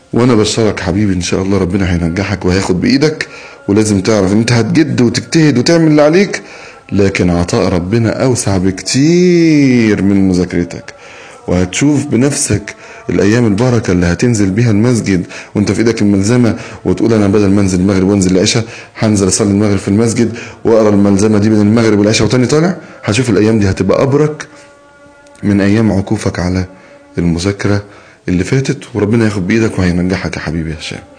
وانا بشرك حبيبي ان شاء الله ربنا هينجحك وهياخد بايدك ولازم تعرف انت هتجد وتجتهد وتعمل اللي عليك لكن عطاء ربنا اوسع بكتير من مذاكرتك وهتشوف بنفسك الايام البركه اللي هتنزل بيها المسجد وانت في ايدك الملزمه وتقول انا بدل ما انزل المغرب وانزل العشاء هنزل اصلي المغرب في المسجد واقرا الملزمه دي بين المغرب والعشاء وتاني طالع هشوف الايام دي هتبقى ابرك من ايام عكوفك على المذاكره اللي فاتت وربنا ياخد بايدك وهينجحك يا حبيبي يا هشام